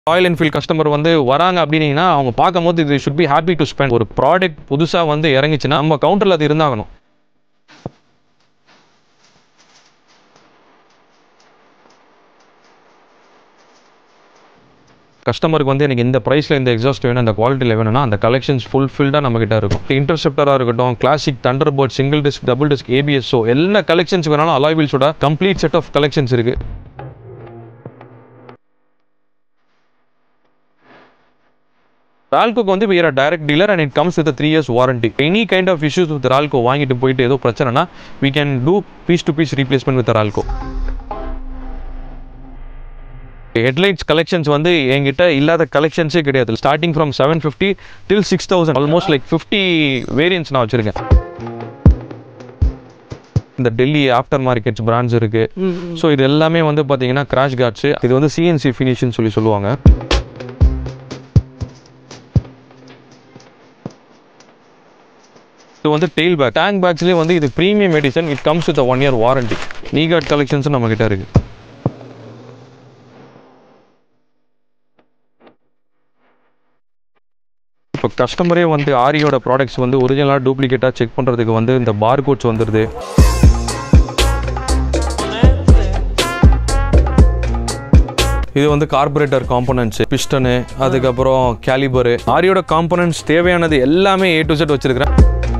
Royal Enfield customer வந்து வராங்க அப்படின்னீங்கன்னா அவங்க பார்க்கும்போது இது should be happy to spend ஒரு ப்ராடக்ட் புதுசாக வந்து இறங்குச்சுன்னா நம்ம கவுண்டரில் அது இருந்தாகணும் கஸ்டமருக்கு வந்து எனக்கு இந்த ப்ரைஸில் இந்த எக்ஸாஸ்ட் வேணும் இந்த குவாலிட்டியில் வேணும்னா அந்த கலெக்ஷன்ஸ் ஃபுல்ஃபில்டாக நம்மகிட்ட இருக்கும் இன்டர்செப்டராக இருக்கட்டும் Classic Thunderbird single disc double disc ஏபிஎஸ்ஓ எல்லா கலெக்ஷன்ஸ் வேணாலும் அலாய்வில்ஸோட கம்ப்ளீட் செட் ஆஃப் கலெக்ஷன்ஸ் இருக்குது ரால்கோக்கு வந்து we are a direct dealer and it comes with a three years warranty any kind of issues with Ralco வாங்கிட்டு போயிட்டு ஏதோ பிரச்சனைனா we can do piece to piece replacement with Ralco headlights collections வந்து என்கிட்ட இல்லாத கலெக்ஷன்ஸே கிடையாது starting from seven fifty till six thousand almost like fifty variants நான் வச்சுருக்கேன் இந்த டெல்லி ஆஃப்டர் மார்க்கெட்ஸ் பிராண்ட்ஸ் இருக்கு ஸோ இது எல்லாமே வந்து பார்த்தீங்கன்னா கிராஷ் கார்ட்ஸ் இது வந்து சிஎன்சி ஃபினிஷ்னு சொல்லி சொல்லுவாங்க இது வந்து டெயில் பேக் டேங்க் பேக்ஸ்லேயே வந்து இது premium edition it comes with one year warranty knee guard கலெக்ஷன்ஸும் நம்ம கிட்ட இருக்கு இப்போ கஸ்டமரே வந்து ஆரியோட ப்ராடக்ட்ஸ் வந்து ஒரிஜினலாக டூப்ளிகேட்டாக செக் பண்ணுறதுக்கு வந்து இந்த பார் கோட்ஸ் வந்துடுது இது வந்து கார்பரேட்டர் காம்பனன்ட்ஸ் பிஸ்டனு அதுக்கப்புறம் கேலிபரு ஆரியோட காம்பனன்ட்ஸ் தேவையானது எல்லாமே ஏ டு செட் வச்சிருக்கிறேன்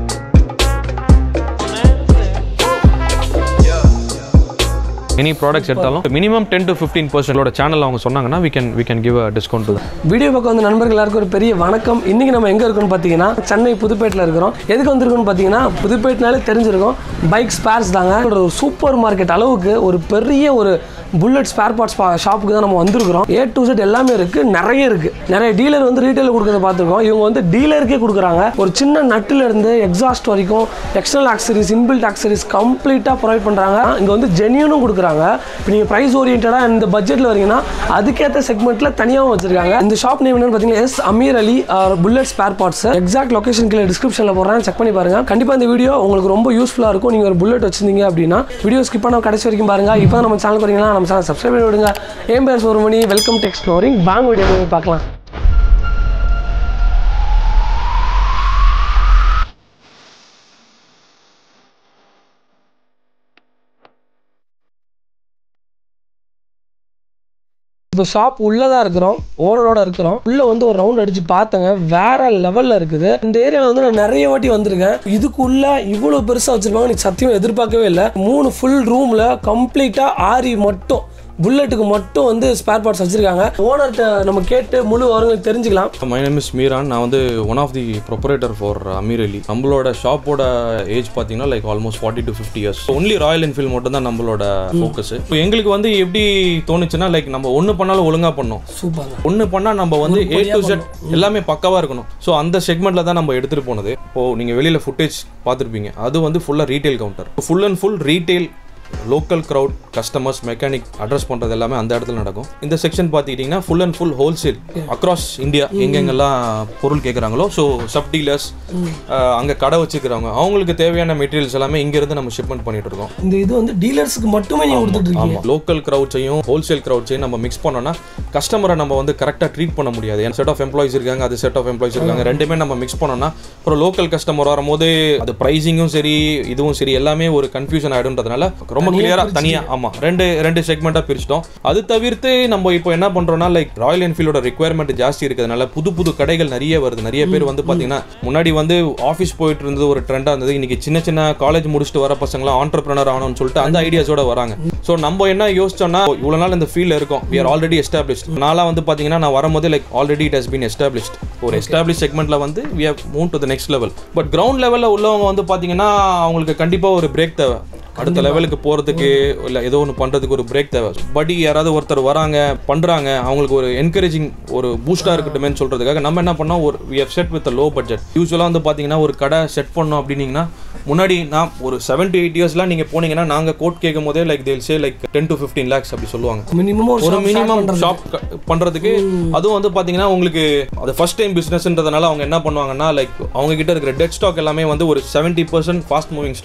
எனி ப்ராடக்ட்ஸ் எடுத்தாலும் மினிமம் டென் டு ஃபிஃப்டீன் பர்சன்டோட சேனல் அவங்க சொன்னாங்கன்னா we can we can give a discount to them video பக்கம் வந்து நண்பர்கள் எல்லாருக்கும் ஒரு பெரிய வணக்கம் இன்னைக்கு நம்ம எங்கே இருக்கோம்னு பார்த்தீங்கன்னா சென்னை புதுப்பேட்டில் இருக்கிறோம் எதுக்கு வந்திருக்கோம்னு பார்த்தீங்கன்னா புதுப்பேட்டினாலே தெரிஞ்சிருக்கும் பைக் ஸ்பேர்ஸ் தாங்க ஒரு சூப்பர் மார்க்கெட் அளவுக்கு ஒரு பெரிய ஒரு புல்லட் ஸ்பேர் பார்ட்ஸ் ஷாப்புக்கு தான் நம்ம வந்திருக்கிறோம் ஏ டு செட் எல்லாமே இருக்குது நிறைய இருக்குது நிறைய டீலர் வந்து ரீட்டைல் கொடுக்கறத பார்த்துருக்கோம் இவங்க வந்து டீலருக்கே கொடுக்குறாங்க ஒரு சின்ன நட்டுல இருந்து எக்ஸாஸ்ட் வரைக்கும் எக்ஸ்டர்னல் ஆக்சரிஸ் இன்பில்ட் ஆக்சரிஸ் கம்ப்ளீட்டாக ப்ரொவைட் பண்ணுறாங்க இங்கே வந்து ஜென்யூனும் கொடுக்குறாங்க இப்போ நீங்கள் ப்ரைஸ் ஓரியன்டாக இந்த பட்ஜெட்டில் வரீங்கன்னா அதுக்கேற்ற செக்மெண்ட்டில் தனியாகவும் வச்சிருக்காங்க இந்த ஷாப் நேம் என்னன்னு பார்த்தீங்கன்னா S Ameer Ali Bullet spare parts exact location கீழே டிஸ்கிரிப்ஷனில் போடுறேன் செக் பண்ணி பாருங்க கண்டிப்பாக இந்த வீடியோ உங்களுக்கு ரொம்ப யூஸ்ஃபுல்லாக இருக்கும் நீங்கள் ஒரு புல்லட் வச்சிருந்தீங்க அப்படின்னா வீடியோ ஸ்கிப் பண்ண கடைசி வரைக்கும் பாருங்க இப்போ நம்ம சேனல் வரீங்களா நம்ம சேனல் சப்ஸ்கிரைப் பண்ணி விடுங்க என் பேர் ஒரு மணி welcome to exploring bank video போய் பார்க்கலாம் இப்போ ஷாப் உள்ளே தான் இருக்கிறோம் ஓனரோட இருக்கிறோம் உள்ளே வந்து ஒரு ரவுண்ட் அடிச்சு பார்த்தேங்க வேற லெவலில் இருக்குது இந்த ஏரியாவில் வந்து நான் நிறைய வாட்டி வந்திருக்கேன் இதுக்குள்ள இவ்வளோ பெருசாக வச்சிருப்பாங்க எனக்கு சத்தியம் எதிர்பார்க்கவே இல்லை மூணு ஃபுல் ரூமில் கம்ப்ளீட்டாக ஆரி மட்டும் புல்லட்டுக்கு மட்டும் வந்து ஸ்பேர் பார்ட்ஸ் வச்சிருக்காங்க ஓனர்கிட்ட நம்ம கேட்டு முழு விவரங்கள் தெரிஞ்சுக்கலாம் மை நேம் இஸ் மீரான் நான் வந்து one of the proprietor for Ameer Ali நம்மளோட ஷாப்போட ஏஜ் பார்த்தீங்கன்னா like almost forty to fifty years only Royal Enfield மட்டும் தான் நம்மளோட ஃபோக்கஸ் இப்போ எங்களுக்கு வந்து எப்படி தோணுச்சுன்னா லைக் நம்ம ஒன்று பண்ணாலும் ஒழுங்காக பண்ணோம் சூப்பர் ஒன்று பண்ணால் நம்ம வந்து ஏ டு செட் எல்லாமே பக்காவாக இருக்கணும் ஸோ அந்த செக்மெண்ட்டில் தான் நம்ம எடுத்துகிட்டு போனது இப்போ நீங்கள் வெளியில் ஃபுட்டேஜ் பார்த்துருப்பீங்க அது வந்து ஃபுல்லாக retail counter full and full retail local crowd customers mechanic address பண்ணுறது எல்லாமே அந்த இடத்துல நடக்கும் இந்த செக்ஷன் பார்த்துக்கிட்டிங்கன்னா full and full wholesale across India எங்கெங்கெல்லாம் பொருள் கேட்குறாங்களோ ஸோ சப் டீலர்ஸ் அங்கே கடை வச்சுக்கிறவங்க அவங்களுக்கு தேவையான மெட்டீரியல்ஸ் எல்லாமே இங்கேருந்து நம்ம ஷிப்மெண்ட் பண்ணிட்டு இருக்கோம் இந்த இது வந்து டீலர்ஸ்க்கு மட்டுமே நீங்கள் கொடுத்துட்டு இருக்கீங்க ஆமாம் லோக்கல் க்ரௌட்ஸையும் ஹோல்சேல் க்ரௌட்ஸையும் நம்ம மிக்ஸ் பண்ணோம்னா கஸ்டமரை நம்ம வந்து கரெக்டாக ட்ரீட் பண்ண முடியாது என் செட் ஆஃப் எம்ப்ளாயிஸ் இருக்காங்க அது செட் ஆஃப் எம்ப்ளாயிஸ் இருக்காங்க ரெண்டுமே நம்ம மிக்ஸ் பண்ணோம்னா அப்புறம் லோக்கல் கஸ்டமர் வரும்போது அது ப்ரைஸிங்கும் சரி இதுவும் சரி எல்லாமே ஒரு கன்ஃபியூஷன் ஆகிடும்ன்றதுனால ரொம்ப கிளியராக தனியாக ஆமாம் ரெண்டு ரெண்டு செக்மெண்ட்டாக பிரிச்சிட்டோம் அது தவிர்த்து நம்ம இப்போ என்ன பண்ணுறோம்னா லைக் ராயல் என்ஃபீல்டோட ரெக்குயர்மெண்ட் ஜாஸ்தி இருக்கிறதுனால புது புது கடைகள் நிறைய வருது நிறைய பேர் வந்து பார்த்தீங்கன்னா முன்னாடி வந்து ஆஃபீஸ் போயிட்டு இருந்தது ஒரு ட்ரெண்டாக இருந்தது இன்னைக்கு சின்ன சின்ன காலேஜ் முடிச்சுட்டு வர பசங்களாம் ஆண்டர்பிரினர் ஆகணும்னு சொல்லிட்டு அந்த ஐடியாஸோட வராங்க ஸோ நம்ம என்ன யோசிச்சோம்னா இவ்வளோ நாள் இந்த ஃபீல்டில் இருக்கும் we are ஆல்ரெடி எஸ்டாப்ளிஷ்ட் நான்லாம் வந்து பார்த்தீங்கன்னா நான் வரும்போது like already it has been established ஒரு எஸ்டாப்ளிஷ் செக்மெண்ட்ல வந்து we have move to the next level but ground லெவலில் உள்ளவங்க வந்து பார்த்தீங்கன்னா அவங்களுக்கு கண்டிப்பாக ஒரு பிரேக் தேவை அடுத்த லெவலுக்கு போகிறதுக்கு இல்லை ஏதோ ஒன்று பண்ணுறதுக்கு ஒரு பிரேக் தேவை படி யாராவது ஒருத்தர் வராங்க பண்ணுறாங்க அவங்களுக்கு ஒரு என்கரேஜிங் ஒரு பூஸ்டாக இருக்கட்டுமேன்னு சொல்கிறதுக்காக நம்ம என்ன பண்ணோம் ஒரு we have set with low budget யூஸ்வலாக வந்து பார்த்தீங்கன்னா ஒரு கடை செட் பண்ணோம் அப்படின்னீங்கன்னா முன்னாடி நான் ஒரு செவன் டு எயிட் இயர்ஸ்லாம் நீங்கள் போனீங்கன்னா நாங்கள் கோட் கேட்கும் போதே like they'll say like ten to fifteen lakhs அப்படி சொல்லுவாங்க மினிமம் ஒரு ஒரு மினிமம் ஷாப் பண்றதுக்கு அதுவும் வந்து பாத்தீங்கன்னா உங்களுக்கு அது ஃபர்ஸ்ட் டைம் பிசினஸ்ன்றதுனால அவங்க என்ன பண்ணுவாங்கன்னா லைக் அவங்க கிட்ட இருக்கிற டெட் ஸ்டாக் எல்லாமே வந்து ஒரு seventy percent fast moving stock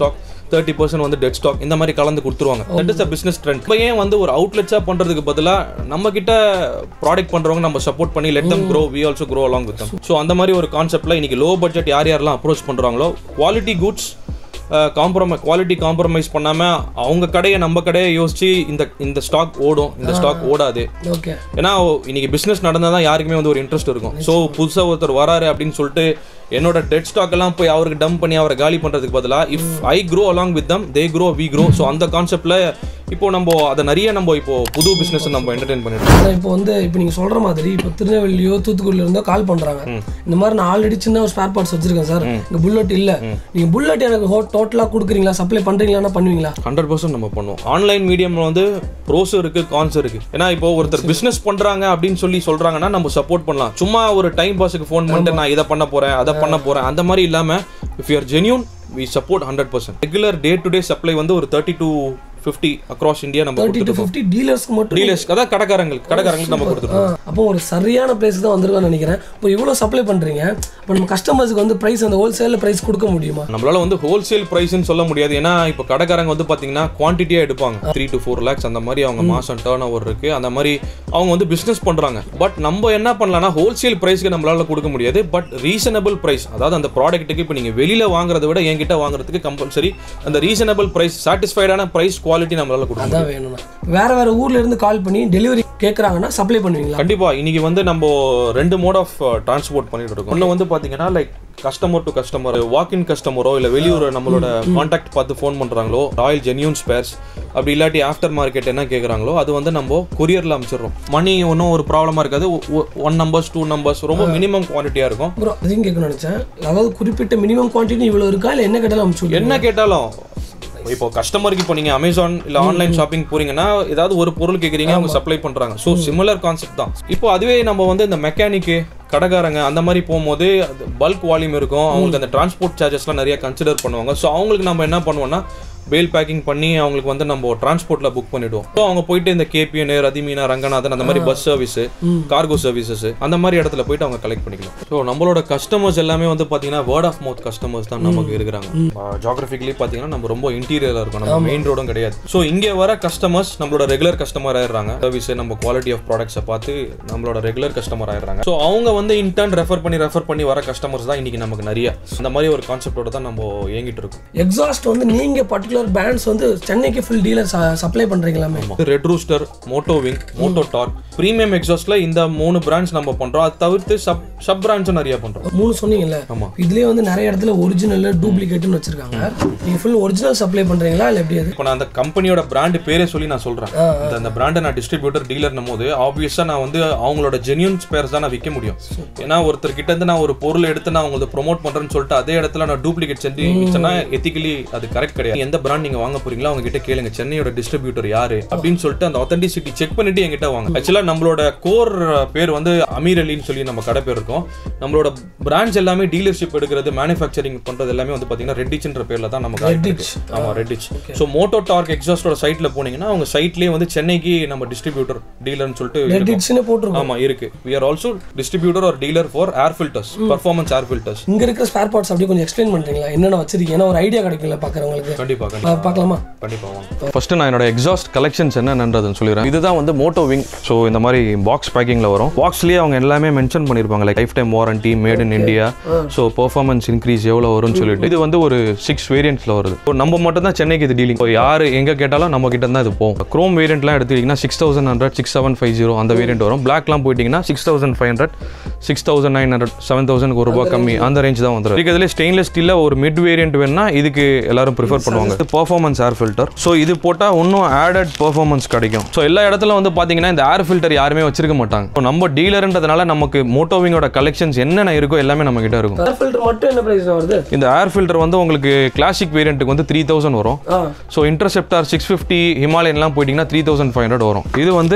thirty percent வந்து டெட் ஸ்டாக் இந்த மாதிரி கலந்து கொடுத்துருவாங்க that is a business trend இப்போ ஏன் வந்து ஒரு அவுட்லெட்ஸாக பண்ணுறதுக்கு பதிலாக நம்ம கிட்ட ப்ராடக்ட் பண்ணுறவங்க நம்ம சப்போர்ட் பண்ணி let them grow we also grow along with them so அந்த மாதிரி ஒரு கான்செப்ட்டில் இன்னைக்கு லோ பட்ஜெட் யார் யாரெல்லாம் அப்ரோச் பண்ணுறாங்களோ quality goods compromise quality compromise பண்ணாமல் அவங்க கடையை நம்ம கடையை யோசிச்சு இந்த இந்த ஸ்டாக் ஓடும் இந்த ஸ்டாக் ஓடாது ஓகே ஏன்னா இன்னைக்கு பிஸ்னஸ் நடந்தால் தான் யாருக்குமே வந்து ஒரு இன்ட்ரெஸ்ட் இருக்கும் ஸோ புதுசாக ஒருத்தர் வராரு அப்படின்னு சொல்லிட்டு என்னோட டெட் ஸ்டாக் எல்லாம் போய் அவருக்கு டம்ப் பண்ணி அவரை காலி பண்ணுறதுக்கு பதிலாக if I grow along with them they grow we grow so அந்த கான்செப்டில் இப்போ நம்ம அதை நிறைய நம்ம இப்போ புது பிஸ்னஸ் நம்ம என்டர்டைன் பண்ணிட்டு இருக்கோம். ஆனால் இப்போ வந்து இப்போ நீங்கள் சொல்கிற மாதிரி இப்போ திருநெல்வேலியோ தூத்துக்குடியில இருந்தோ கால் பண்ணுறாங்க இந்த மாதிரி நான் ஆல்ரெடி சின்ன ஒரு ஸ்பேர் பார்ட்ஸ் வச்சிருக்கேன் சார் இங்கே புல்லட் இல்லை நீங்கள் புல்லட் எனக்கு ஹோ டோட்டலாக கொடுக்குறீங்களா சப்ளை பண்ணுறீங்களான்னா பண்ணுவீங்களா ஹண்ட்ரட் பர்சன்ட் நம்ம பண்ணுவோம் ஆன்லைன் மீடியம்ல வந்து ப்ரோஸ் இருக்கு கான்ஸ் இருக்கு ஏன்னா இப்போ ஒருத்தர் பிசினஸ் பண்றாங்க அப்படின்னு சொல்லி சொல்றாங்கன்னா நம்ம சப்போர்ட் பண்ணலாம் சும்மா ஒரு டைம் பாஸுக்கு ஃபோன் பண்ணிட்டு நான் இதை பண்ண போறேன் அதை பண்ண போறேன் அந்த மாதிரி இல்லாம if you're genuine we support hundred percent regular day to day supply வந்து ஒரு thirty to fifty across India நம்ம தேர்ட்டி டு ஃபிஃப்டி டீலர்ஸ்க்கு மட்டும் டீலர்ஸ் அதான் கடைக்காரங்களுக்கு கடைக்காரங்களுக்கு நம்ம கொடுத்துருக்கோம் அப்போ ஒரு சரியான பிரைஸ் தான் வந்திருக்கோம்னு நினைக்கிறேன் இப்போ இவ்வளோ சப்ளை பண்ணுறீங்க இப்போ நம்ம கஸ்டமர்ஸ்க்கு வந்து ப்ரைஸ் அந்த ஹோல்சேலில் ப்ரைஸ் கொடுக்க முடியுமா நம்மளால வந்து ஹோல்சேல் ப்ரைஸ்னு சொல்ல முடியாது ஏன்னா இப்போ கடைக்காரங்க வந்து பாத்தீங்கன்னா குவான்டிட்டியா எடுப்பாங்க த்ரீ டு ஃபோர் லேக்ஸ் அந்த மாதிரி அவங்க மாசம் டேர்ன் ஓவர் இருக்கு அந்த மாதிரி அவங்க வந்து பிசினஸ் பண்றாங்க பட் நம்ம என்ன பண்ணலாம்னா ஹோல்சேல் பிரைஸ்க்கு நம்மளால கொடுக்க முடியாது பட் ரீசனபிள் பிரைஸ் அதாவது அந்த ப்ராடக்ட்டுக்கு இப்போ நீங்க வெளியில வாங்குறதை விட என்கிட்ட வாங்குறதுக்கு கம்பல்சரி அந்த ரீசனபிள் பிரைஸ் சாட்டிஸ்ஃபைடான பிரைஸ் குவாலிட்டி நம்மளால கொடுக்க முடியும் அதான் வேணும்னா வேற வேற ஊர்ல இருந்து கால் பண்ணி டெலிவரி கேட்குறாங்கன்னா சப்ளை பண்ணுவீங்களா கண்டிப்பா இன்னைக்கு வந்து நம்ம ரெண்டு மோட் ஆஃப் டிரான்ஸ்போர்ட் பண்ணிட்டு இருக்கோம் ஒன்று வந்து பாத்தீங்கன்னா like customer to customer walk in கஸ்டமரோ இல்ல வெளியூர் நம்மளோட காண்டாக்ட் பார்த்து ஃபோன் பண்றாங்களோ ராயல் ஜென்யூன் ஸ்பேர்ஸ் அப்படி இல்லாட்டி ஆஃப்டர் மார்க்கெட் என்ன கேக்குறாங்களோ அது வந்து நம்ம கொரியர்ல அமைச்சிடுறோம் மணி ஒன்றும் ஒரு ப்ராப்ளமா இருக்காது ஒன் நம்பர்ஸ் டூ நம்பர்ஸ் ரொம்ப மினிமம் குவான்டிட்டியா இருக்கும் ப்ரோ அதையும் கேட்கணும்னு நினச்சேன் அதாவது குறிப்பிட்ட மினிமம் குவான்டிட்டி இவ்வளோ இருக்கா இல்லை என்ன கேட்டாலும் அனுப்பிச்சு விடுங்க. என்ன கேட்டாலும் இப்போ கஸ்டமருக்கு இப்போ நீங்க அமேசான் இல்ல ஆன்லைன் ஷாப்பிங் போறீங்கன்னா ஏதாவது ஒரு பொருள் கேக்குறீங்க அவங்க சப்ளை பண்றாங்க ஸோ சிமிலர் கான்செப்ட் தான் இப்போ அதுவே நம்ம வந்து இந்த மெக்கானிக்கு கடைக்காரங்க அந்த மாதிரி போகும்போது பல்க் வால்யூம் இருக்கும் அவங்களுக்கு அந்த டிரான்ஸ்போர்ட் சார்ஜஸ்லாம் நிறைய கன்சிடர் பண்ணுவாங்க ஸோ அவங்களுக்கு நம்ம என்ன பண்ணுவோம்னா பேல் பேக்கிங் பண்ணி அவங்களுக்கு வந்து நம்ம டிரான்ஸ்போர்ட்ல புக் பண்ணிடுவோம் ஸோ அவங்க போயிட்டு இந்த கேபிஎன் ரதிமீனா ரங்கநாதன் அந்த மாதிரி பஸ் சர்வீஸ் கார்கோ சர்வீசஸ் அந்த மாதிரி இடத்துல போயிட்டு அவங்க கலெக்ட் பண்ணிக்கலாம் ஸோ நம்மளோட கஸ்டமர்ஸ் எல்லாமே வந்து பாத்தீங்கன்னா வேர்ட் ஆஃப் மவுத் கஸ்டமர்ஸ் தான் நமக்கு இருக்கிறாங்க ஜாகிரபிக்கலி பாத்தீங்கன்னா நம்ம ரொம்ப இன்டீரியரா இருக்கும் நம்ம மெயின் ரோடும் கிடையாது ஸோ இங்கே வர கஸ்டமர்ஸ் நம்மளோட ரெகுலர் கஸ்டமர் ஆயிடுறாங்க சர்வீஸ் நம்ம குவாலிட்டி ஆஃப் ப்ராடக்ட்ஸை பார்த்து நம்மளோட ரெகுலர் கஸ்டமர் ஆயிடுறாங்க ஸோ அவங்க வந்து இன்டர்ன் ரெஃபர் பண்ணி ரெஃபர் பண்ணி வர கஸ்டமர்ஸ் தான் இன்னைக்கு நமக்கு நிறைய அந்த மாதிரி ஒரு கான்செப்டோட தான் நம்ம இயங்கிட்டு இருக்கோம் எக்ஸாஸ்ட் வந்து நீங்க பர்டிகுலர் பிராண்ட்ஸ் வந்து சென்னைக்கு ஃபுல் டீலர் சப்ளை பண்றீங்களாமே Red Rooster Moto Wing Moto Torque premium எக்ஸாஸ்ட்ல இந்த மூணு பிராண்ட்ஸ் நம்ம பண்றோம் அது தவிர்த்து சப் சப் பிராண்ட்ஸும் நிறைய பண்றோம் மூணு சொன்னீங்கல்ல ஆமா. இதுலயே வந்து நிறைய இடத்துல ஒரிஜினல் டூப்ளிகேட்னு வச்சிருக்காங்க நீங்க ஃபுல் ஒரிஜினல் சப்ளை பண்றீங்களா இல்ல எப்படி அது இப்போ நான் அந்த கம்பெனியோட பிராண்ட் பேரே சொல்லி நான் சொல்றேன் இந்த அந்த பிராண்டை நான் டிஸ்ட்ரிபியூட்டர் டீலர்னும் போது ஆப்வியஸா நான் வந்து அவங்களோட ஜென்யூன் ஸ்பேர்ஸ் தான் நான் விற்க முடியும் ஏன்னா ஒருத்தர் கிட்ட இருந்து நான் ஒரு பொருள் எடுத்து நான் உங்களுக்கு ப்ரோமோட் பண்றேன்னு சொல்லிட்டு அதே இடத்துல நான் டூப்ளிகேட் செஞ்சு விற்றேன்னா எத்திக்கலி அது கரெக்ட் கிடையாது எந்த பிராண்ட் நீங்க வாங்க போறீங்களோ அவங்க கிட்ட கேளுங்க சென்னையோட டிஸ்ட்ரிபியூட்டர் யாரு அப்படின்னு சொல்லிட்டு அந்த ஆத்தென்டிசிட்டி செக் பண்ணிட்டு என்கிட்ட வாங்க ஆக்சுவலா நம்மளோட கோர் பேர் வந்து அமீர் அலின்னு சொல்லி நம்ம கடை பேர் இருக்கும் நம்மளோட பிராண்ட்ஸ் எல்லாமே டீலர்ஷிப் எடுக்கிறது மேனுஃபேக்சரிங் பண்றது எல்லாமே வந்து பாத்தீங்கன்னா ரெட்டிச்ன்ற பேர்ல தான் நம்ம கடை இருக்கு. ஆமா ரெட்டிச் ஸோ மோட்டோ டார்க் எக்ஸாஸ்டோட சைட்ல போனீங்கன்னா அவங்க சைட்லயே வந்து சென்னைக்கு நம்ம டிஸ்ட்ரிபியூட்டர் டீலர்னு சொல்லிட்டு இருக்கும். ரெட்டிட்ஸ்னு போட்டிருக்கோம் ஆமா இருக்கு we are ஆல்சோ டிஸ்ட்ரிபியூட்டர் ஒரு dealer for air filters performance air filters இங்க இருக்கிற ஸ்பேர் பார்ட்ஸ் அப்படியே கொஞ்சம் எக்ஸ்பிளைன் பண்றீங்களா என்னென்ன வச்சிருக்கீங்க ஏன்னா ஒரு ஐடியா கிடைக்கும்ல பாக்குறவங்களுக்கு கண்டிப்பா கண்டிப்பா பா- பார்க்கலாமா கண்டிப்பா வாங்க ஃபர்ஸ்ட் நான் என்னோட எக்ஸாஸ்ட் கலெக்ஷன்ஸ் என்னன்றதுன்னு சொல்லிடுறேன் இதுதான் வந்து மோட்டோ விங் ஸோ இந்த மாதிரி பாக்ஸ் பேக்கிங்ல வரும் பாக்ஸ்லயே அவங்க எல்லாமே மென்ஷன் பண்ணிருப்பாங்க like lifetime warranty made in India so performance increase எவ்வளோ வரும்னு சொல்லிட்டு இது வந்து ஒரு சிக்ஸ் வேரியன்ட்ஸ்ல வருது இப்போ நம்ம மட்டும் தான் சென்னைக்கு இது டீலிங் இப்போ யார் எங்க கேட்டாலும் நம்ம கிட்ட தான் இது போகும் க்ரோம் வேரியன்ட்லாம் எடுத்துக்கிட்டிங்கன்னா six thousand hundred six seven five zero அந்த வேரியன்ட் வரும் பிளாக்லாம் போயிட்டீங்கன்னா six thousand five hundred six thousand nine hundred seven thousand ஒரு ரூபாய் கம்மி அந்த ரேஞ்ச் தான் வந்துடும் இதுல ஸ்டெயின்லெஸ் ஸ்டீல்ல ஒரு மிட் வேரியன்ட் வேணும்னா இதுக்கு எல்லாரும் ப்ரிஃபர் பண்ணுவாங்க இது பர்ஃபார்மன்ஸ் ஏர் ஃபில்டர் ஸோ இது போட்டால் இன்னும் ஆடட் பர்ஃபார்மன்ஸ் கிடைக்கும் ஸோ எல்லா இடத்துல வந்து பார்த்தீங்கன்னா இந்த ஏர் ஃபில்டர் யாருமே வச்சிருக்க மாட்டாங்க இப்போ நம்ம டீலர்ன்றதுனால நமக்கு மோட்டோவிங்கோட கலெக்ஷன்ஸ் என்னென்ன இருக்கோ எல்லாமே நம்ம கிட்ட இருக்கும் ஏர் ஃபில்டர் மட்டும் என்ன பிரைஸ் வருது இந்த ஏர் ஃபில்டர் வந்து உங்களுக்கு கிளாசிக் வேரியண்ட்டுக்கு வந்து த்ரீ தௌசண்ட் வரும் ஆ ஸோ இன்டர்செப்டார் சிக்ஸ் ஃபிஃப்டி ஹிமாலயன்லாம் போயிட்டீங்கன்னா த்ரீ தௌசண்ட் ஃபைவ் ஹண்ட்ரட் வரும் இது வந்து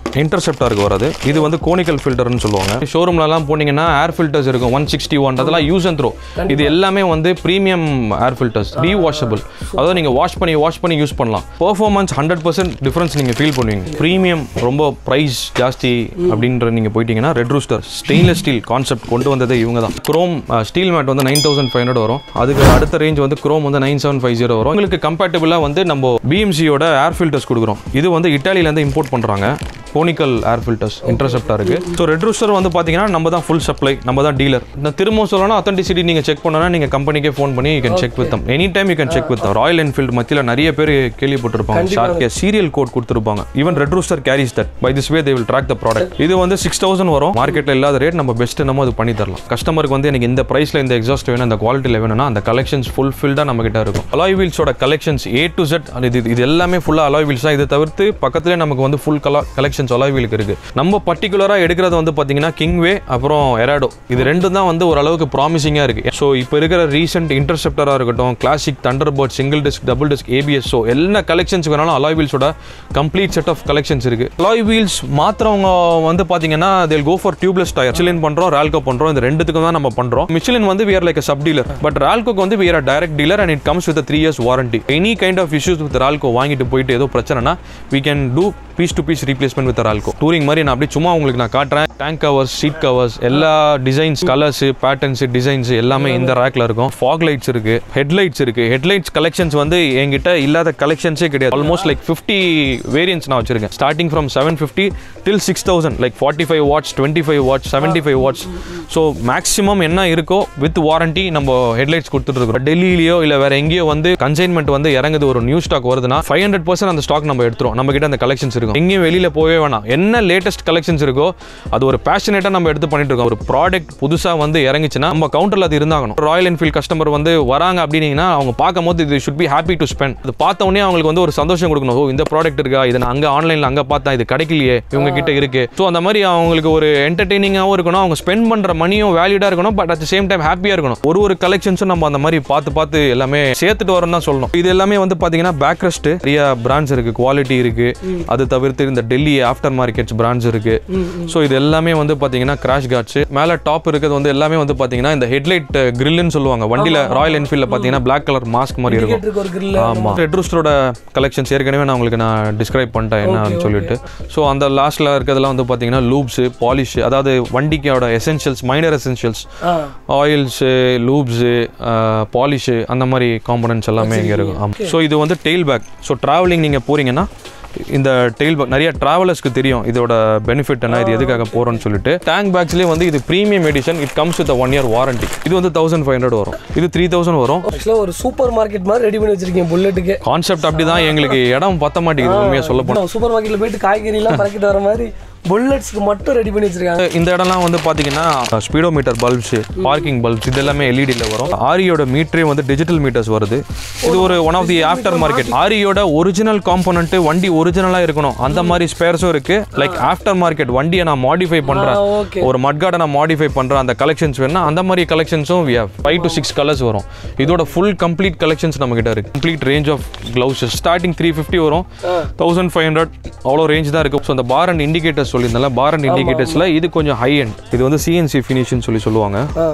இன்டர்செப்டாருக்கு வராது இது வந்து கோனிக்கல் ஃபில்டர்னு சொல்லுவாங்க ஷோரூம்லலாம் போனீங்கன்னா ஏர் ஃபில்டர்ஸ் இருக்கும் ஒன் சிக்ஸ்டி ஒன் அதெல்லாம் யூஸ் அண்ட் த்ரோ இது எல்லாமே வந்து ப்ரீமியம் ஏர் ஃபில்டர்ஸ் ரீவாஷபிள் அதாவது நீங்கள் வாஷ் பண்ணி வாஷ் பண்ணி யூஸ் பண்ணலாம் பெர்ஃபார்மன்ஸ் ஹண்ட்ரட் பர்சன்ட் டிஃப்ரென்ஸ் நீங்கள் ஃபீல் பண்ணுவீங்க ப்ரீமியம் ரொம்ப ப்ரைஸ் ஜாஸ்தி அப்படின்ற நீங்கள் போயிட்டீங்கன்னா Red Rooster stainless steel concept கொண்டு வந்ததே இவங்க தான் குரோம் ஸ்டீல் மேட் வந்து நைன் தௌசண்ட் ஃபைவ் ஹண்ட்ரட் வரும் அதுக்கு அடுத்த ரேஞ்ச் வந்து குரோம் வந்து நைன் செவன் ஃபைவ் ஜீரோ வரும் உங்களுக்கு கம்பேட்டபிளாக வந்து நம்ம பிஎம்சியோட ஏர் ஃபில்டர்ஸ் கொடுக்குறோம் இது வந்து இட்டாலியிலேருந்து இம்போர்ட் பண்ணுறாங்க கோனிக்கல் ஏர் ஃபில்டர்ஸ் இன்டர்செப்டாக இருக்குது ஸோ ரெட் ரூஸ்டர் வந்து பார்த்தீங்கன்னா நம்ம தான் ஃபுல் சப்ளை நம்ம தான் டீலர் இந்த திரும்ப சொல்லணும் அத்தன்டிசிட்டி நீங்கள் செக் பண்ணனா நீங்கள் கம்பெனிக்கே ஃபோன் பண்ணி you can check with them any time you can check with Royal Enfield மத்தியில் நிறைய பேர் கேள்விப்பட்டிருப்பாங்க சீரியல் கோட் கொடுத்துருப்பாங்க even Red Rooster carries that by this way they will track the product இது வந்து சிக்ஸ் தௌசண்ட் வரும் மார்க்கெட்டில் இல்லாத ரேட் நம்ம பெஸ்ட் நம்ம அது பண்ணி தரலாம் கஸ்டமருக்கு வந்து எனக்கு இந்த ப்ரைஸில் இந்த எக்ஸாஸ்ட் வேணும் இந்த குவாலிட்டியில் வேணும்னா அந்த கலெக்ஷன்ஸ் ஃபுல்ஃபில்டாக நம்ம கிட்ட இருக்கும் அலாய் வீல்ஸோட கலெக்ஷன்ஸ் ஏ டு செட் இது இது எல்லாமே ஃபுல்லாக அலாய் வீல்ஸ் தான் இதை தவிர்த்து பக்கத்துலேயே நமக்கு வந்து ஃபுல் கலா கலெக்ஷன்ஸ் அலாய் வீலுக்கு இருக்குது நம்ம பர்டிகுலராக எடுக்கிறது வந்து பார்த்தீங்கன்னா கிங்வே அப்புறம் எராடோ இது ரெண்டும் தான் வந்து ஓரளவுக்கு ப்ராமிசிங்காக இருக்குது ஸோ இப்போ இருக்கிற ரீசெண்ட் இன்டர்செப்டராக இருக்கட்டும் Classic Thunderbird single disc double disc ABS so எல்லா கலெக்ஷன்ஸ் வேணாலும் அலாய் வீல்ஸோட கம்ப்ளீட் செட் ஆஃப் கலெக்ஷன்ஸ் இருக்குது அலாய் வீல்ஸ் மாத்திரவங்க வந்து பார்த்தீங்கன்னா they'll go for tubeless tyre Michelin பண்ணுறோம் ரால்கோ பண்ணுறோம் இந்த ரெண்டுத்துக்கும் தான் நம்ம பண்ணுறோம் மிச்சிலின் வந்து we are like a sub dealer but ரால்கோக்கு வந்து we are a direct dealer and it comes with a three years warranty any kind of issues with Ralco வாங்கிட்டு போயிட்டு ஏதோ பிரச்சனைனா we can do piece to piece replacement with Ralco touring மாதிரி நான் அப்படியே சும்மா உங்களுக்கு நான் காட்டுறேன் டேங்க் கவர்ஸ் சீட் கவர்ஸ் எல்லா டிசைன்ஸ் கலர்ஸ் பேட்டர்ன்ஸ் டிசைன்ஸ் எல்லாமே இந்த ரேக்ல இருக்கும் ஃபாக் லைட்ஸ் இருக்கு ஹெட்லைட்ஸ் இருக்கு ஹெட்லைட்ஸ் கலெக்ஷன்ஸ் வந்து என்கிட்ட இல்லாத கலெக்ஷன்ஸே கிடையாது ஆல்மோஸ்ட் லைக் ஃபிஃப்டி வேரியன்ஸ் நான் வச்சிருக்கேன் starting from seven fifty till six thousand like forty five watts twenty five watts seventy five watts so maximum என்ன இருக்கோ வித் வாரண்டி நம்ம ஹெட்லைட்ஸ் கொடுத்துட்டு இருக்கோம் டெல்லியிலயோ இல்லை வேற எங்கேயோ வந்து கன்சைன்மெண்ட் வந்து இறங்குது ஒரு நியூ ஸ்டாக் வருதுன்னா ஃபைவ் ஹண்ட்ரட் பர்சன்ட் அந்த ஸ்டாக் நம்ம எடுத்துரும் நம்ம கிட்ட அந்த கலெக்ஷன்ஸ் இருக்கும் எங்கேயும் வெளியில போகவே வேணாம் என்ன லேட்டஸ்ட் கலெக்ஷன்ஸ் இருக்கோ அது ஒரு பேஷனேட்டாக நம்ம எடுத்து பண்ணிட்டு இருக்கோம் ஒரு ப்ராடக்ட் புதுசாக வந்து இறங்குச்சுன்னா நம்ம கவுண்டரில் அது இருந்தாகணும் ராயல் என்ஃபீல்ட் கஸ்டமர் வந்து வராங்க அப்படின்னீங்கன்னா அவங்க பார்க்கும்போது இது should be happy to spend அது பார்த்த உடனே அவங்களுக்கு வந்து ஒரு சந்தோஷம் கொடுக்கணும் ஓ இந்த ப்ராடக்ட் இருக்கா இதை நான் அங்கே ஆன்லைனில் அங்கே பார்த்தேன் இது கிடைக்கலையே இவங்க கிட்ட இருக்கு ஸோ அந்த மாதிரி அவங்களுக்கு ஒரு என்டர்டெய்னிங்காகவும் இருக்கணும் அவங்க ஸ்பெண்ட் பண்ணுற மணியும் வேல்யூடாக இருக்கணும் பட் அட் சேம் டைம் ஹாப்பியாக இருக்கணும் ஒரு ஒரு கலெக்ஷன்ஸும் நம்ம அந்த மாதிரி பார்த்து பார்த்து எல்லாமே சேர்த்துட்டு வரோம் தான் சொல்லணும் இது எல்லாமே வந்து பார்த்தீங்கன்னா பேக் ரெஸ்ட் நிறைய பிராண்ட்ஸ் இருக்கு குவாலிட்டி இருக்கு அது தவிர்த்து இந்த டெல்லி ஆஃப்டர் மார்க்கெட்ஸ் பிராண்ட்ஸ் இருக்கு ஸோ இது எல்லாமே வந்து பார்த்தீங்கன்னா கிராஷ் கார்ட்ஸ் மேலே டாப் இருக்கிறது வந்து எல்லாமே வந்து பார்த்தீங்கன்னா இந்த ஹெட்லைட் கிரில்லுன்னு சொல்லுவாங்க வண்டியில் ராயல் என்ஃபீல்டில் பார்த்தீங்கன்னா பிளாக் கலர் மாஸ்க் மாதிரி இருக்கும் இருக்கு ஒரு grill ஆமாம் ரெட் ரூஸ்டரோட கலெக்ஷன்ஸ் ஏற்கனவே நான் உங்களுக்கு நான் டிஸ்கிரைப் பண்ணிட்டேன் என்னன்னு சொல்லிட்டு ஸோ அந்த லாஸ்ட்டில் இருக்கிறதெல்லாம் வந்து பார்த்தீங்கன்னா லூப்ஸு பாலிஷ் அதாவது வண்டிக்கோட எசென்ஷியல்ஸ் மைனர் எசென்ஷியல்ஸ் ஆ ஆயில்ஸு லூப்ஸு பாலிஷு அந்த மாதிரி காம்பனன்ட்ஸ் எல்லாமே இங்கே இருக்கும் ஆமாம் ஸோ இது வந்து டெயில் பேக் ஸோ ட்ராவலிங் நீங்கள் போகிறீங்கன்னா இந்த டெயில் பேக் நிறைய ட்ராவலர்ஸ்க்கு தெரியும் இதோட பெனிஃபிட் என்ன இது எதுக்காக போகிறோன்னு சொல்லிட்டு டேங்க் பேக்ஸ்லேயே வந்து இது premium edition it comes with one year warranty இது வந்து தௌசண்ட் ஃபைவ் ஹண்ட்ரட் வரும் இது த்ரீ தௌசண்ட் வரும் ஆக்சுவலாக ஒரு சூப்பர் மார்க்கெட் மாதிரி ரெடி பண்ணி வச்சிருக்கீங்க புல்லட்டுக்கு கான்செப்ட் அப்படி தான் எங்களுக்கு இடம் பத்த மாட்டேங்குது உண்மையாக சொல்ல போனால் சூப்பர் மார்க்கெட்டில் போயிட்டு காய்கறிலாம் பறக்கிட்டு வர மாதிரி புல்லட்ஸ்க்கு மட்டும் ரெடி பண்ணி வச்சிருக்காங்க இந்த இடம்லாம் வந்து பார்த்தீங்கன்னா ஸ்பீடோமீட்டர் பல்ப்ஸ் பார்க்கிங் பல்ப்ஸ் இது எல்லாமே எல்இடியில் வரும் ஆரியோட மீட்டரே வந்து டிஜிட்டல் மீட்டர்ஸ் வருது இது ஒரு one of the after market ஆரியோட ஒரிஜினல் காம்போனன்ட் வண்டி ஒரிஜினலாக இருக்கணும் அந்த மாதிரி ஸ்பேர்ஸும் இருக்கு லைக் ஆஃப்டர் மார்க்கெட் வண்டியை நான் மாடிஃபை பண்ணுறேன் ஓகே ஒரு மட்கார்டை நான் மாடிஃபை பண்ணுறேன் அந்த கலெக்ஷன்ஸ் வேணா அந்த மாதிரி கலெக்ஷன்ஸும் we have five to six colours வரும் இதோட ஃபுல் கம்ப்ளீட் கலெக்ஷன்ஸ் நம்ம கிட்ட இருக்கு complete range of gloves starting three fifty வரும் தௌசண்ட் ஃபைவ் ஹண்ட்ரட் அவ்வளோ ரேஞ்ச் தான் இருக்கும் ஸோ அந்த பார் அண்ட் இண்டிகேட்டர்ஸ் சொல்லியிருந்தால பார் அண்ட் இண்டிகேட்டர்ஸில் இது கொஞ்சம் ஹை end இது வந்து சிஎன்சி ஃபினிஷ்னு சொல்லி சொல்லுவாங்க ஆ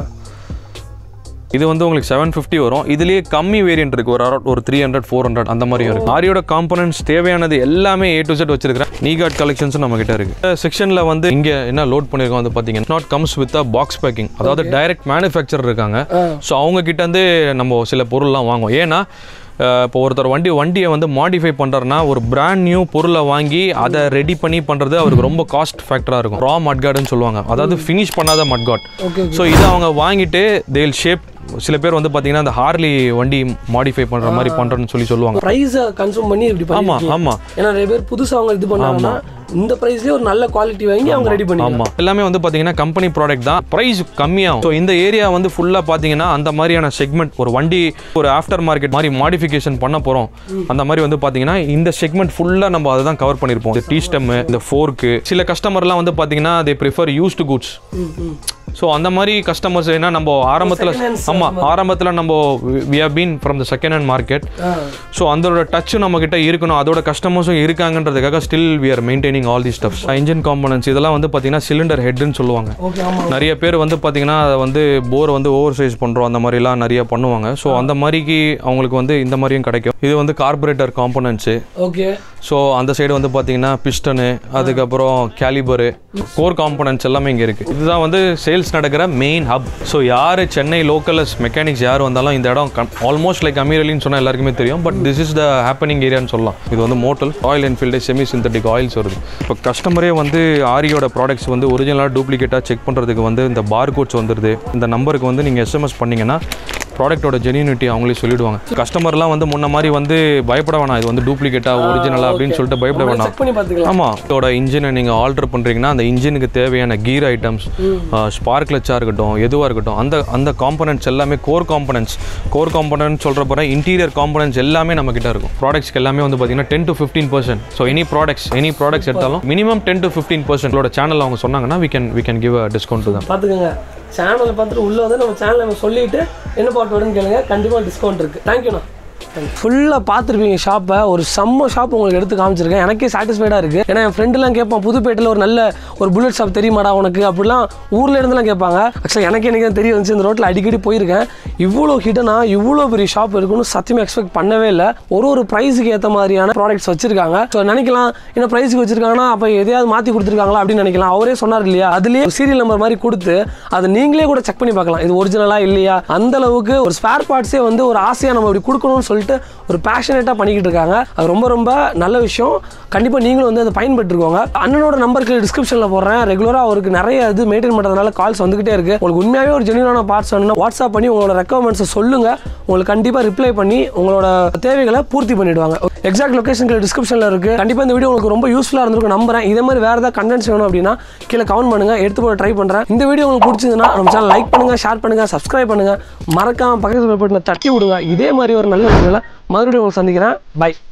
இது வந்து உங்களுக்கு செவன் ஃபிஃப்டி வரும் இதுலேயே கம்மி வேரியன்ட் இருக்கு ஒரு around ஒரு த்ரீ ஹண்ட்ரட் ஃபோர் ஹண்ட்ரட் அந்த மாதிரி இருக்கு ஆரியோட காம்பனன்ட்ஸ் தேவையானது எல்லாமே ஏ டு செட் வச்சிருக்கிறேன் நீகாட் கலெக்ஷன்ஸும் நம்ம கிட்ட இருக்கு செக்ஷனில் வந்து இங்கே என்ன லோட் பண்ணியிருக்கோம் வந்து பார்த்தீங்கன்னா not comes with a box packing அதாவது டைரக்ட் மேனுஃபேக்சர் இருக்காங்க ஸோ அவங்க கிட்ட இருந்து நம்ம சில பொருள்லாம் வாங்குவோம் ஏன்னா அஹ், இப்போ ஒருத்தர் வண்டி வண்டியை வந்து மாடிஃபை பண்ணுறாருன்னா ஒரு பிராண்ட் நியூ பொருளை வாங்கி அதை ரெடி பண்ணி பண்ணுறது அவருக்கு ரொம்ப காஸ்ட் ஃபேக்டராக இருக்கும் ரா மட்கார்டுன்னு சொல்லுவாங்க அதாவது ஃபினிஷ் பண்ணாத மட்காட் ஓகே ஸோ இதை அவங்க வாங்கிட்டு தேல் ஷேப் சில பேர் வந்து பார்த்தீங்கன்னா அந்த ஹார்லி வண்டி மாடிஃபை பண்ணுற மாதிரி பண்ணுறேன்னு சொல்லி சொல்லுவாங்க ப்ரைஸை கன்சூம் பண்ணி இப்படி ஆமாம் பண்ணி ஆமாம் ஏன்னா நிறைய பேர் புதுசா அவங்க இது பண்ணாங்கன்னா இந்த ப்ரைஸ்லேயே ஒரு நல்ல குவாலிட்டி வாங்கி அவங்க ரெடி பண்ணி ஆமாம் எல்லாமே வந்து பார்த்தீங்கன்னா கம்பெனி ப்ராடக்ட் தான் ப்ரைஸ் கம்மியாகும் ஸோ இந்த ஏரியா வந்து ஃபுல்லாக பார்த்தீங்கன்னா அந்த மாதிரியான செக்மெண்ட் ஒரு வண்டி ஒரு ஆஃப்டர் மார்க்கெட் மாதிரி மாடிஃபிகேஷன் பண்ண போகிறோம் அந்த மாதிரி வந்து பார்த்தீங்கன்னா இந்த செக்மெண்ட் ஃபுல்லாக நம்ம அதை தான் கவர் பண்ணியிருப்போம் இந்த டீ ஸ்டெம் இந்த ஃபோர்க்கு சில கஸ்டமர்லாம் வந்து பார்த்தீங்கன்னா they prefer used goods so அந்த மாதிரி கஸ்டமர்ஸ் ஏன்னா நம்ம ஆரம்பத்தில் Second hands ஆமாம் ஆரம்பத்தில் நம்ம we have been from the second hand market ah so அதோட டச் நம்ம கிட்ட இருக்கணும் அதோட கஸ்டமர்ஸும் இருக்காங்கன்றதுக்காக still we are maintaining all the stuffs engine components இதெல்லாம் வந்து பார்த்தீங்கன்னா சிலிண்டர் ஹெட்னு சொல்லுவாங்க ஓகே ஆமாம் நிறைய பேர் வந்து பார்த்தீங்கன்னா அதை வந்து போர் வந்து ஓவர் சைஸ் பண்ணுறோம் அந்த மாதிரிலாம் நிறைய பண்ணுவாங்க ஸோ அந்த மாதிரிக்கு அவங்களுக்கு வந்து இந்த மாதிரியும் கிடைக்கும் இது வந்து கார்பரேட்டர் காம்பனன்ட்ஸு ஓகே ஸோ அந்த சைடு வந்து பார்த்தீங்கன்னா பிஸ்டனு அதுக்கப்புறம் கேலிபரு கோர் காம்பனன்ட்ஸ் எல்லாமே இங்கே இருக்குது இதுதான் வந்து சேல்ஸ் நடக்கிற மெயின் ஹப் ஸோ யார் சென்னை லோக்கல்ஸ் மெக்கானிக்ஸ் யார் வந்தாலும் இந்த இடம் ஆல்மோஸ்ட் லைக் அமீரலின்னு சொன்னால் எல்லாருக்குமே தெரியும் but this is the happening ஏரியான்னு சொல்லலாம் இது வந்து motor oil Enfield semi synthetic oils வருது இப்போ கஸ்டமரே வந்து ஆரியோட ப்ராடக்ட்ஸ் வந்து ஒரிஜினலாக டூப்ளிகேட்டாக செக் பண்ணுறதுக்கு வந்து இந்த பார் கோட்ஸ் வந்துடுது இந்த நம்பருக்கு வந்து நீங்கள் எஸ்எம்எஸ் பண்ணீங்கன்னா ப்ராடக்ட்டோட ஜெனியூனிட்டி அவங்களே சொல்லிடுவாங்க கஸ்டமர்லாம் வந்து முன்ன மாதிரி வந்து பயப்பட வேணாம் இது வந்து டூப்ளிகேட்டாக ஒரிஜினலாக அப்படின்னு சொல்லிட்டு பயப்பட வேணாம் செக் பண்ணி பார்த்துக்கலாம் ஆமாம் இதோட இன்ஜினை நீங்கள் ஆல்டர் பண்ணுறீங்கன்னா அந்த இன்ஜினுக்கு தேவையான கீர் ஐட்டம்ஸ் ஸ்பார்க் கிளச்சாக இருக்கட்டும் எதுவாக இருக்கட்டும் அந்த அந்த காம்பனன்ட்ஸ் எல்லாமே கோர் காம்பனன்ட்ஸ் கோர் காம்பனன்ட் சொல்கிற போகிற இன்டீரியர் காம்பனன்ட்ஸ் எல்லாமே நம்ம கிட்ட இருக்கும் ப்ராடக்ட்ஸ்க்கு எல்லாமே வந்து பார்த்தீங்கன்னா ten to fifteen percent so any products any products எடுத்தாலும் minimum ten to fifteen percent channel அவங்க சொன்னாங்கன்னா we can we can give a discount to them பார்த்துக்கோங்க சேனலை பார்த்துட்டு உள்ளே வந்து நம்ம சேனலை நம்ம சொல்லிட்டு என்ன பாட்டு வரும்னு கேளுங்க கண்டிப்பாக டிஸ்கவுண்ட் இருக்குது தேங்க்யூண்ணா ஃபுல்லாக பார்த்துருப்பீங்க ஷாப்பை ஒரு செம்ம ஷாப் உங்களுக்கு எடுத்து காமிச்சிருக்கேன் எனக்கே சாட்டிஸ்ஃபைடாக இருக்குது ஏன்னா என் ஃப்ரெண்டுலாம் கேட்பான் புதுப்பேட்டையில் ஒரு நல்ல ஒரு புல்லட் ஷாப் தெரியுமாடா உனக்கு அப்படிலாம் ஊரில் இருந்துலாம் கேட்பாங்க ஆக்சுவலாக எனக்கு எனக்கு தெரிய வந்துச்சு இந்த ரோட்டில் அடிக்கடி போயிருக்கேன் இவ்வளோ ஹிடனா இவ்வளோ பெரிய ஷாப் இருக்குன்னு சத்தியமாக எக்ஸ்பெக்ட் பண்ணவே இல்லை ஒரு ஒரு ப்ரைஸுக்கு ஏற்ற மாதிரியான ப்ராடக்ட்ஸ் வச்சிருக்காங்க ஸோ நினைக்கலாம் என்ன ப்ரைஸுக்கு வச்சிருக்காங்கன்னா அப்போ எதையாவது மாற்றி கொடுத்துருக்காங்களா அப்படின்னு நினைக்கலாம் அவரே சொன்னார் இல்லையா அதுலேயே சீரியல் நம்பர் மாதிரி கொடுத்து அதை நீங்களே கூட செக் பண்ணி பார்க்கலாம் இது ஒரிஜினலா இல்லையா அந்த அளவுக்கு ஒரு ஸ்பேர் பார்ட்ஸே வந்து ஒரு ஆசையாக நம்ம இப்படி கொடுக்கணும்னு சொல்லிட்டு ஒரு பேஷனேட்டாக பண்ணிக்கிட்டு இருக்காங்க அது ரொம்ப ரொம்ப நல்ல விஷயம் கண்டிப்பாக நீங்களும் வந்து அதை பயன்பட்டுருக்கோங்க அண்ணனோட நம்பருக்கு டிஸ்கிரிப்ஷனில் போடுறேன் ரெகுலராக அவருக்கு நிறைய இது மெயின்டைன் பண்ணுறதுனால கால்ஸ் வந்துகிட்டே இருக்கு உங்களுக்கு உண்மையாகவே ஒரு ஜென்யூனான பார்ட்ஸ் வேணும்னா வாட்ஸ்அப் பண்ணி உங்களோட ரெக்குவயர்மெண்ட்ஸை சொல்லுங்க உங்களுக்கு கண்டிப்பாக ரிப்ளை பண்ணி உங்களோட தேவைகளை பூர்த்தி பண்ணிடுவாங்க எக்ஸாக்ட் லொகேஷன் டிஸ்கிரிப்ஷனில் இருக்கு கண்டிப்பாக இந்த வீடியோ உங்களுக்கு ரொம்ப யூஸ்ஃபுல்லாக இருந்திருக்கும் நம்புறேன் இதே மாதிரி வேறு ஏதாவது கண்டென்ட்ஸ் வேணும் அப்படின்னா கீழே கமெண்ட் பண்ணுங்க எடுத்து போட ட்ரை பண்ணுறேன் இந்த வீடியோ உங்களுக்கு பிடிச்சதுன்னா நம்ம சேனல் லைக் பண்ணுங்க ஷேர் பண்ணுங்க சப்ஸ்கிரைப் பண்ணுங்க மறக்காம பக்கத்தில் பட்டனை தட்டி விடுங்க இதே மாதிரி ஒரு நல்ல வீடியோவில் மறுபடியும் உங்களுக்கு சந்திக்கிறேன் பை